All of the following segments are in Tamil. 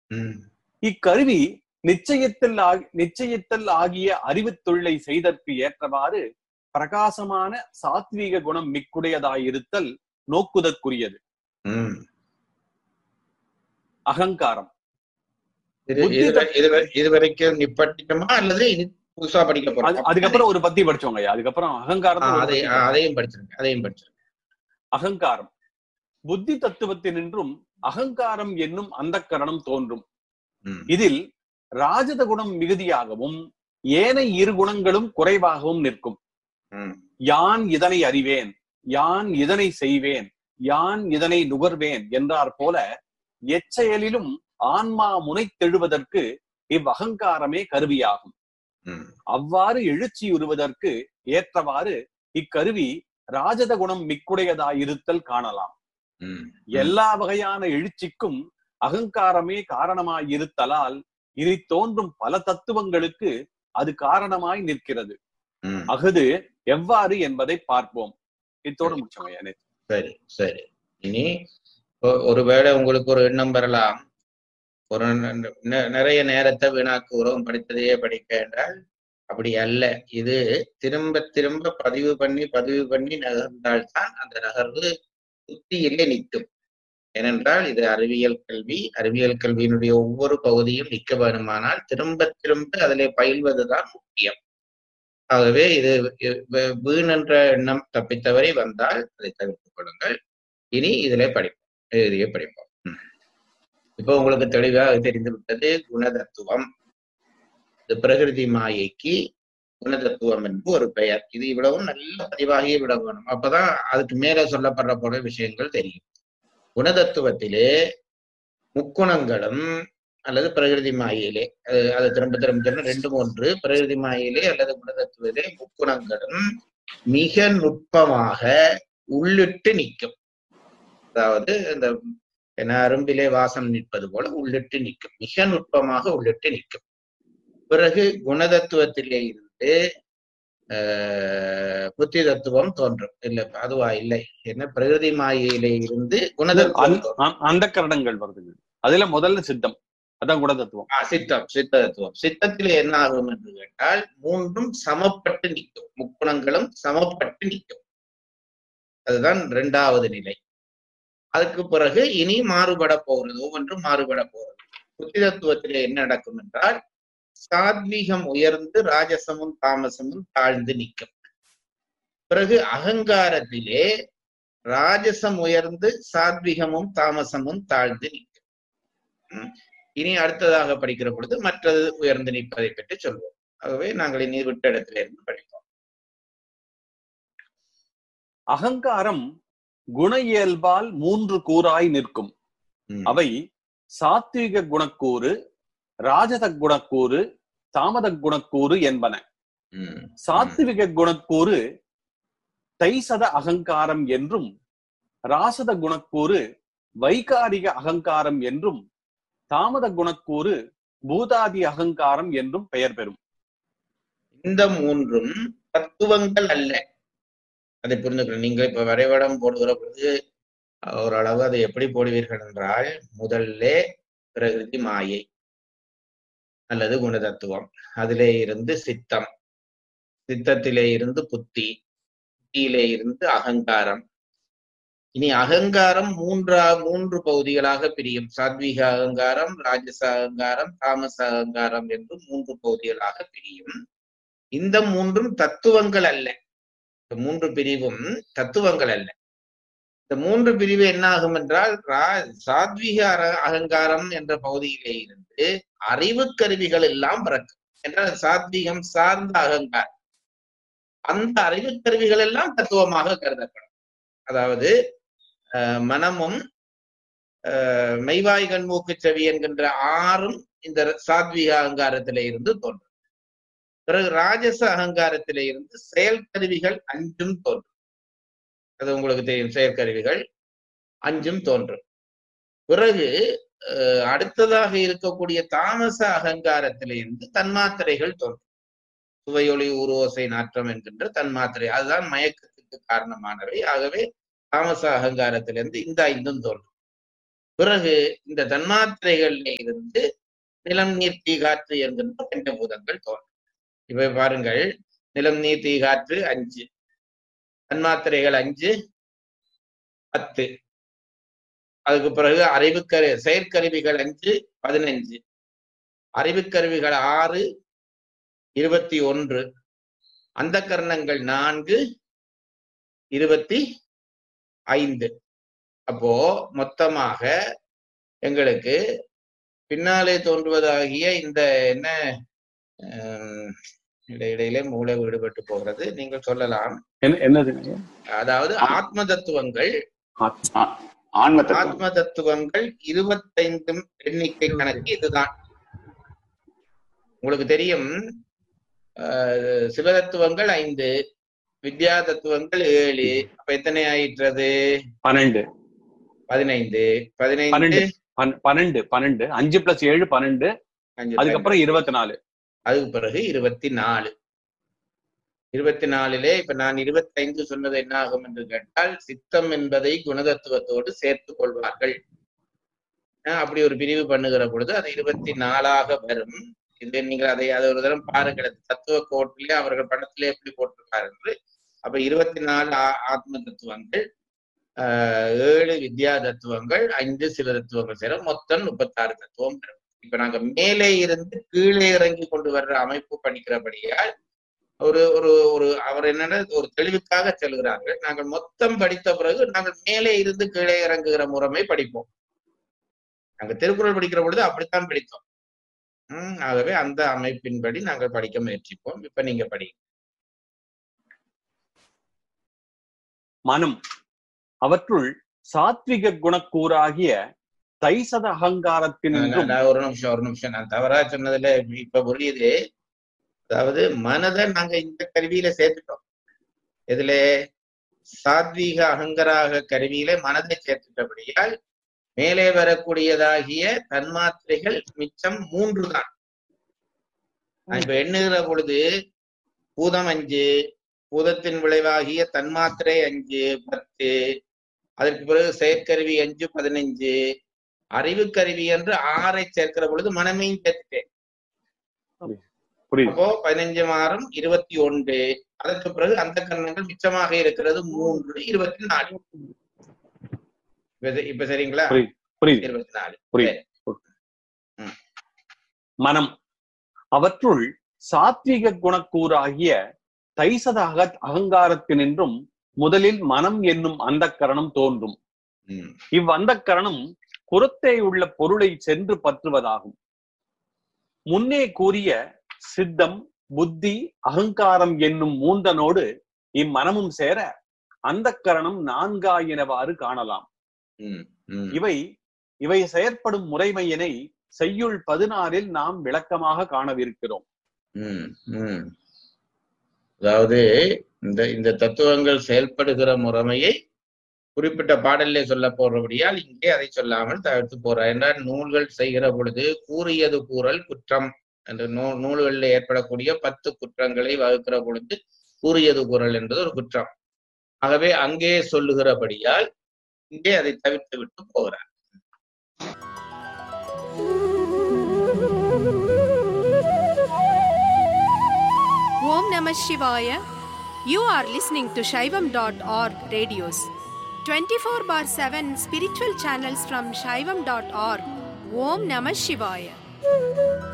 ம், இக்கருவி நிச்சயத்தில் ஆகி- நிச்சயத்தல் ஆகிய அறிவுத் தொழிலை செய்தற்கு ஏற்றவாறு பிரகாசமான சாத்வீக குணம் மிக்குடையதாயிருத்தல் நோக்குதற்குரியது ம். அகங்காரம் இது புத்தி இது வரை- இது வரை- இது வரைக்கும் நிப்பட்டிட்டோமா அல்லது இனி புதுசா படிக்க அது- போறோம் அதுக்கப்புறம் ஒரு பத்தி படிச்சோங்க ஐயா அதுக்கப்புறம் அகங்காரத்தை ஒரு அதை பத்தி படிச்சோம். அதையும் படிச்சிருங்க அதையும் படிச்சிருங்க அகங்காரம் புத்தி தத்துவத்தினின்றும் அகங்காரம் என்னும் அந்தக்கரணம் தோன்றும் ம், இதில் ராஜத குணம் மிகுதியாகவும் ஏனை இரு குணங்களும் குறைவாகவும் நிற்கும் ம், யான் இதனை அறிவேன் யான் இதனை செய்வேன் யான் இதனை நுகர்வேன் என்றார் போல எச்செயலிலும் ஆன்மா முனைத்தெழுவதற்கு இவ்வகங்காரமே கருவியாகும் ம், அவ்வாறு எழுச்சியுறுவதற்கு ஏற்றவாறு இக்கருவி ராஜத குணம் மிக்குடையதாயிருத்தல் காணலாம் ம், எல்லா வகையான எழுச்சிக்கும் அகங்காரமே காரணமாயிருத்தலால் இனி தோன்றும் பல தத்துவங்களுக்கு அது காரணமாய் நிற்கிறது ம். அஃது எவ்வாறு என்பதை பார்ப்போம் இத்தோடு முடிச்சோங்க ஐயா நேத்து. சரி சரி இனி ஒ- ஒருவேளை உங்களுக்கு ஒரு எண்ணம் வரலாம் ஒரு ந- ந- நிறைய நேரத்தை வீணாக்கு உறவும் படித்ததையே படிக்க என்றால் அப்படி அல்ல இது திரும்ப திரும்ப பதிவு பண்ணி பதிவு பண்ணி நகர்ந்தால்தான் அந்த நகர்வு புத்தியிலே நிற்கும் ஏனென்றால் இது அறிவியல் கல்வி அறிவியல் கல்வியினுடைய ஒவ்வொரு பகுதியும் நிற்க வேணுமானால் திரும்ப திரும்ப அதிலே பயில்வதுதான் முக்கியம் ஆகவே இது இ- வி- வீணென்ற எண்ணம் தப்பித்தவரை வந்தால் அதை தவிர்த்துக் கொள்ளுங்கள் இனி இதிலே படிப்போம் எழுதிய படிப்போம் ம். இப்போ உங்களுக்கு தெளிவாக தெரிந்து விட்டது குணதத்துவம் இது பிரகிருதி மாயைக்கு குணதத்துவம் என்று ஒரு பெயர் இது இவ்வளவும் நல்ல பதிவாகி விட வேணும் அப்பதான் அதுக்கு மேல சொல்லப்படுற போல விஷயங்கள் தெரியும் குணதத்துவத்திலே முக்குணங்களும் அல்லது பிரகிருதி மாயிலே அது அதை திரும்ப திரும்ப சொன்ன ரெண்டு மூன்று பிரகிருதி மாயிலே அல்லது குணதத்துவத்திலே முக்குணங்களும் மிக நுட்பமாக உள்ளிட்டு நிற்கும் அதாவது இந்த என்ன அரும்பிலே வாசம் நிற்பது போல உள்ளிட்டு நிற்கும் மிக நுட்பமாக உள்ளிட்டு நிற்கும் பிறகு குணதத்துவத்திலே இருந்து ஆஹ் புத்தி தத்துவம் தோன்றும் இல்ல அதுவா இல்லை என்ன பிரகிருதி மாயையிலே இருந்து குணதத்துவம் அந்த- தோன்றும் அ- அந்த கரணங்கள் வருதுங்க அதுல முதல்ல சித்தம் அதான் குண தத்துவம் ஆ, சித்தம் சித்த தத்துவம் சித்தத்திலே என்ன ஆகும் என்று கேட்டால் மூன்றும் சமப்பட்டு நிற்கும் முக்குணங்களும் சமப்பட்டு நிற்கும் அதுதான் இரண்டாவது நிலை அதுக்கு பிறகு இனி மாறுபட போகிறது ஒவ்வொன்றும் மாறுபட போகிறது புத்தி தத்துவத்திலே என்ன நடக்கும் என்றால் சாத்வீகம் உயர்ந்து ராஜசமும் தாமசமும் தாழ்ந்து நிற்கும் பிறகு அகங்காரத்திலே ராஜசம் உயர்ந்து சாத்விகமும் தாமசமும் தாழ்ந்து நிற்கும் ம். இனி அடுத்ததாக படிக்கிற பொழுது மற்றது உயர்ந்து நிற்பதை பற்றி சொல்வோம் ஆகவே நாங்கள் இனி விட்ட இடத்துல இருந்து படிப்போம் அகங்காரம் குண இயல்பால் மூன்று கூறாய் நிற்கும் ம். அவை சாத்விக குணக்கூறு ராஜத குணக்கூறு தாமத குணக்கூறு என்பன ம். சாத்விக குணக்கூறு தைசத அகங்காரம் என்றும் ராசத குணக்கூறு வைகாரிக அகங்காரம் என்றும் தாமத குணக்கூறு பூதாதி அகங்காரம் என்றும் பெயர் பெறும் இந்த மூன்றும் தத்துவங்கள் அல்ல அதை புரிந்துக்கணும் நீங்க இப்ப வரைபடம் போடுகிற பொழுது ஓரளவு அதை எப்படி போடுவீர்கள் என்றால் முதல்ல பிரகிருதி மாயை அல்லது குணதத்துவம் அதிலே இருந்து சித்தம் சித்தத்திலே இருந்து புத்தி புத்தியிலே இருந்து அகங்காரம் இனி அகங்காரம் மூன்றா மூன்று பகுதிகளாக பிரியும் சாத்வீக அகங்காரம் ராஜச அகங்காரம் தாமச அகங்காரம் என்று மூன்று பகுதிகளாக பிரியும் இந்த மூன்றும் தத்துவங்கள் அல்ல இந்த மூன்று பிரிவும் தத்துவங்கள் அல்ல இந்த மூன்று பிரிவு என்ன ஆகும் என்றால் ரா- சாத்வீக அர- அகங்காரம் என்ற பகுதியிலே இருந்து அறிவு கருவிகள் எல்லாம் பிறக்கும் என்றால் சாத்வீகம் சார்ந்த அகங்காரம் அந்த அறிவு கருவிகள் எல்லாம் தத்துவமாக கருதப்படும் அதாவது அஹ், மனமும் அஹ், மெய்வாய் கண்மூக்கு செவி என்கின்ற ஆறும் இந்த சாத்வீக அகங்காரத்திலே இருந்து தோன்றும் பிறகு ராஜச அகங்காரத்திலே இருந்து செயற்கருவிகள் அஞ்சும் தோன்றும் அது உங்களுக்கு தெரியும் செயற்கருவிகள் அஞ்சும் தோன்றும் பிறகு அஹ், அடுத்ததாக இருக்கக்கூடிய தாமச அகங்காரத்திலிருந்து தன்மாத்திரைகள் தோன்றும் சுவையொளி உருவோசை நாற்றம் என்கின்ற தன்மாத்திரை அதுதான் மயக்கத்துக்கு காரணமானவை ஆகவே தாமச அகங்காரத்திலிருந்து இந்த ஐந்தும் தோன்றும் பிறகு இந்த தன்மாத்திரைகள்ல இருந்து நிலம் நீர் தீ காற்று என்கின்ற பஞ்சபூதங்கள் தோன்றும் இப்ப பாருங்கள் நிலம் நீர் தீ காற்று அஞ்சு தன்மாத்திரைகள் அஞ்சு பத்து அதுக்கு பிறகு அறிவுக்கரு செயற்கருவிகள் அஞ்சு பதினஞ்சு அறிவுக்கருவிகள் ஆறு இருபத்தி ஒன்று அந்த கரணங்கள் நான்கு இருபத்தி ஐந்து அப்போ மொத்தமாக எங்களுக்கு பின்னாலே தோன்றுவதாகிய இந்த என்ன ஹம், இடையிடையிலே மூளை விடுபட்டு போகிறது நீங்கள் சொல்லலாம் என்ன- என்னதுங்க அதாவது ஆத்ம தத்துவங்கள் ஆத்- ஆ- ஆன்ம தத்துவம் ஆத்ம தத்துவங்கள் இருபத்தைந்து எண்ணிக்கை கணக்கு இதுதான் உங்களுக்கு தெரியும் ஆஹ், சிவதத்துவங்கள் ஐந்து வித்யா தத்துவங்கள் ஏழு அப்ப எத்தனை ஆயிற்றது பன்னெண்டு பதினைந்து பதினைந்து பன்னெண்டு. பன்- பன்னெண்டு பன்னெண்டு அஞ்சு பிளஸ் ஏழு பன்னெண்டு அஞ்சு அதுக்கப்புறம் இருபத்தி நாலு அதுக்கு பிறகு இருபத்தி நாலு இருபத்தி நாலுலே இப்ப நான் இருபத்தைந்து சொன்னது என்ன ஆகும் என்று கேட்டால் சித்தம் என்பதை குணதத்துவத்தோடு சேர்த்துக் கொள்வார்கள் அஹ் அப்படி ஒரு பிரிவு பண்ணுகிற பொழுது அது இருபத்தி நாலாக வரும் இது நீங்கள் அதை அதை ஒரு தரம் பாருங்கள் அது தத்துவ கோட்டிலே அவர்கள் படத்திலே எப்படி போட்டிருக்காரு என்று அப்ப இருபத்தி நாலு ஆ- ஆத்ம தத்துவங்கள் ஆஹ் ஏழு வித்யா தத்துவங்கள் ஐந்து சிவ தத்துவங்கள் சேர மொத்தம் முப்பத்தாறு தத்துவம் வரும் இப்ப நாங்க மேலே இருந்து கீழே இறங்கி கொண்டு வர்ற அமைப்பு படிக்கிறபடியால் ஒரு ஒரு ஒரு அவர் என்னன்னா ஒரு தெளிவுக்காக செல்கிறார்கள் நாங்கள் மொத்தம் படித்த பிறகு நாங்கள் மேலே இருந்து கீழே இறங்குகிற முறைமை படிப்போம் நாங்க திருக்குறள் படிக்கிற பொழுது அப்படித்தான் படித்தோம் உம் ஆகவே அந்த அமைப்பின்படி நாங்கள் படிக்க முயற்சிப்போம் இப்ப நீங்க படி மனம் அவற்றுள் சாத்விக குணக்கூறாகிய தைசத அகங்காரத்தினின்றும் நான் ஒரு நிமிஷம் ஒரு நிமிஷம் நான் தவறா சொன்னதுல இப்ப புரியுது அதாவது மனதை நாங்க இந்த கருவியில சேர்த்துட்டோம் இதுல சாத்வீக அகங்கராக கருவியில மனதை சேர்த்துட்டபடியால் மேலே வரக்கூடியதாகிய தன்மாத்திரைகள் மிச்சம் மூன்று தான் நான் இப்ப எண்ணுகிற பொழுது பூதம் அஞ்சு பூதத்தின் விளைவாகிய தன்மாத்திரை அஞ்சு பத்து அதற்கு பிறகு செயற்கருவி அஞ்சு பதினஞ்சு அறிவு கருவி என்று ஆறை சேர்க்கிற பொழுது மனமையும் சேர்த்துட்டேன் புரியுது அப்போ பதினஞ்சு மாறும் இருபத்தி ஒன்று அதற்கு பிறகு அந்த கரணங்கள் மிச்சமாக இருக்கிறது மூன்று இருபத்தி நாலு இப்ப சரி- இப்ப சரிங்களா புரியுது. புரியுது இருபத்தி நாலு புரியுது மனம் அவற்றுள் சாத்விக குணக்கூறாகிய தைசத அக அகங்காரத்தினின்றும் முதலில் மனம் என்னும் அந்தக்கரணம் தோன்றும் ம், இவ்வந்தக்கரணம் புறத்தே உள்ள பொருளை சென்று பற்றுவதாகும் முன்னே கூறிய சித்தம் புத்தி அகங்காரம் என்னும் மூன்றனோடு இம்மனமும் சேர அந்தக்கரணம் நான்காயினவாறு காணலாம் ம், ம். இவை இவை செயற்படும் முறைமையினை செய்யுள் பதினாறில் நாம் விளக்கமாக காணவிருக்கிறோம் ம், ம். அதாவது இந்த இந்த தத்துவங்கள் செயல்படுகிற முறைமையை குறிப்பிட்ட பாடலிலே சொல்ல போறபடியால் இங்கே அதை சொல்லாமல் தவிர்த்து போறார் என்றால் நூல்கள் செய்கிற பொழுது கூறியது கூறல் குற்றம் என்ற நூ நூல்களில் ஏற்படக்கூடிய பத்து குற்றங்களை வகுக்கிற பொழுது கூறியது கூறல் என்பது ஒரு குற்றம் ஆகவே அங்கே சொல்லுகிறபடியால் இங்கே அதை தவிர்த்து விட்டு போகிறார் Om Namah Shivaya. You are listening to Shaivam.org radios. 24 bar 7 spiritual channels from Shaivam.org. Om Namah Shivaya.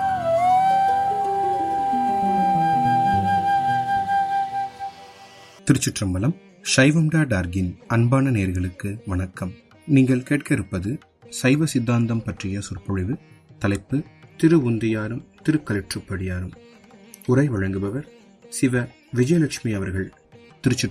திருச்சிற்றம்பலம் சைவம்டா டார்கின் அன்பான நேர்களுக்கு வணக்கம் நீங்கள் கேட்க இருப்பது சைவ சித்தாந்தம் பற்றிய சொற்பொழிவு தலைப்பு திரு உந்தியாரும் திருக்கலிற்றுப்படியாரும் உரை வழங்குபவர் சிவ விஜயலட்சுமி அவர்கள் திருச்சி